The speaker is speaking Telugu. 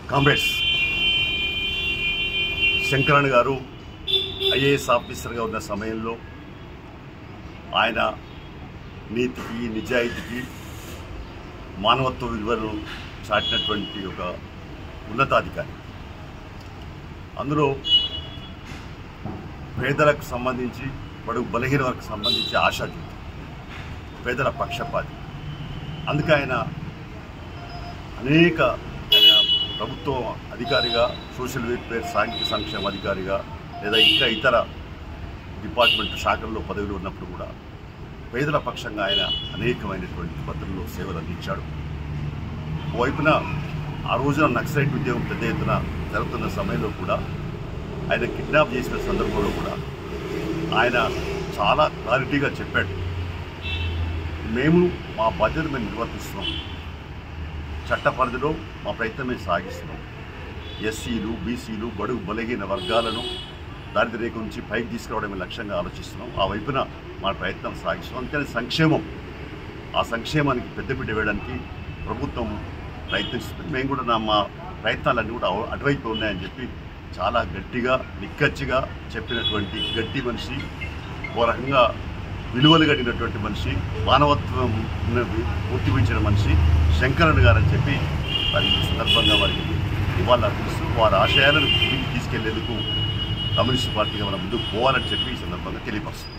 కామ్రేడ్స్ శంకరన్ గారు ఐఏఎస్ ఆఫీసర్గా ఉన్న సమయంలో ఆయన నీతికి నిజాయితీకి మానవత్వ విలువలు చాటినటువంటి ఒక ఉన్నతాధికారి అందులో పేదలకు సంబంధించి బడుగు బలహీన వర్గకు సంబంధించి ఆశాజ్యోతి పేదల పక్షపాతి అందుకే ఆయన అనేక ఆయన ప్రభుత్వ అధికారిగా సోషల్ వెల్ఫేర్ సాంఘిక సంక్షేమ అధికారిగా లేదా ఇంకా ఇతర డిపార్ట్మెంట్ శాఖల్లో పదవిలో ఉన్నప్పుడు కూడా పేదల పక్షంగా ఆయన అనేకమైనటువంటి పద్ధతుల్లో సేవలు అందించాడు వైపున ఆ రోజున నక్సలైట్ ఉద్యమం పెద్ద ఎత్తున జరుగుతున్న సమయంలో కూడా ఆయన కిడ్నాప్ చేసిన సందర్భంలో కూడా ఆయన చాలా క్లారిటీగా చెప్పాడు మేము మా బాధ్యత మేము నిర్వర్తిస్తున్నాం చట్ట పరిధిలో మా ప్రయత్నం మేము సాగిస్తున్నాం ఎస్సీలు బీసీలు బడుగు బలహీన వర్గాలను దారిద్ర్య రేఖ నుంచి పైకి తీసుకురావడమే లక్ష్యంగా ఆలోచిస్తున్నాం ఆ వైపున మా ప్రయత్నం సాగిస్తున్నాం అందుకని సంక్షేమం ఆ సంక్షేమానికి పెద్దపీట వేయడానికి ప్రభుత్వం ప్రయత్నిస్తుంది మేము కూడా నా మా ప్రయత్నాలన్నీ కూడా అవ- అటువైపు ఉన్నాయని చెప్పి చాలా గట్టిగా నిక్కచ్చిగా చెప్పినటువంటి గట్టి మనిషి ఓ రకంగా విలువలు కలిగినటువంటి మనిషి మానవత్వం గుర్తించిన మనిషి శంకరన్ గారని చెప్పి మరి ఈ సందర్భంగా వారికి ఇవాళ అర్పిస్తూ వారి ఆశయాలను ముందుకు తీసుకెళ్లేందుకు కమ్యూనిస్ట్ పార్టీగా మనం ముందుకు పోవాలని చెప్పి ఈ సందర్భంగా తెలియపరుస్తుంది